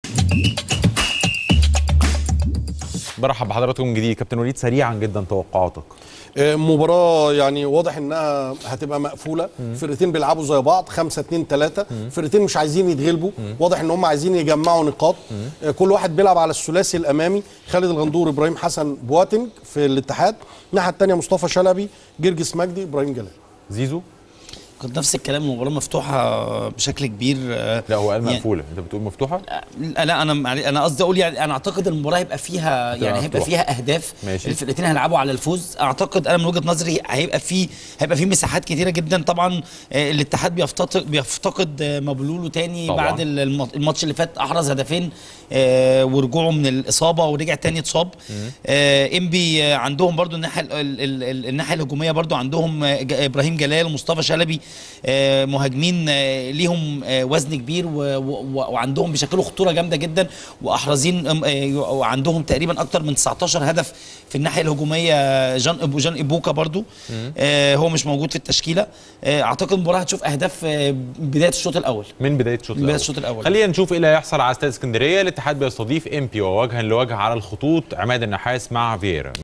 برحب بحضراتكم من جديد كابتن وليد سريعا جدا توقعاتك آه، مباراة يعني واضح انها هتبقى مقفولة فرقتين بيلعبوا زي بعض 5 2 3 فرقتين مش عايزين يتغلبوا واضح ان هم عايزين يجمعوا نقاط آه، كل واحد بيلعب على الثلاثي الامامي خالد الغندور ابراهيم حسن بواتنج في الاتحاد الناحية الثانية مصطفى شلبي جرجس مجدي ابراهيم جلال زيزو كنت نفس الكلام المباراه مفتوحه بشكل كبير آه، لا هو قال يعني- مقفوله انت بتقول مفتوحه لا لا انا معلي- انا قصدي اقول يعني انا اعتقد المباراه هيبقى فيها يعني هيبقى مفتوحة. فيها اهداف ماشي. الفرقتين هيلعبوا على الفوز اعتقد انا من وجهه نظري هيبقى في هيبقى في مساحات كتيره جدا طبعا آه، الاتحاد بيفتقد بيفتقد آه، مبلولو تاني طبعاً. بعد ال- الم- الماتش اللي فات احرز هدفين آه، ورجوعه من الاصابه ورجع تاني اتصاب آه، انبي آه، عندهم برضو الناحيه ال- ال- ال- الناحيه الهجوميه برضو عندهم آه، ج- ابراهيم جلال ومصطفى شلبي آه، مهاجمين آه، ليهم آه، وزن كبير و- و- و- وعندهم بيشكلوا خطوره جامده جدا واحرزين آم، آه، وعندهم تقريبا اكتر من 19 هدف في الناحيه الهجوميه جان ابو جان ابوكا برضو آه، هو مش موجود في التشكيله آه، اعتقد المباراه هتشوف اهداف آه، بدايه الشوط الاول من بدايه الشوط بداية الاول الشوط الأول. خلينا نشوف ايه اللي هيحصل على استاد اسكندريه الاتحاد بيستضيف امبي ووجها لوجه على الخطوط عماد النحاس مع فييرا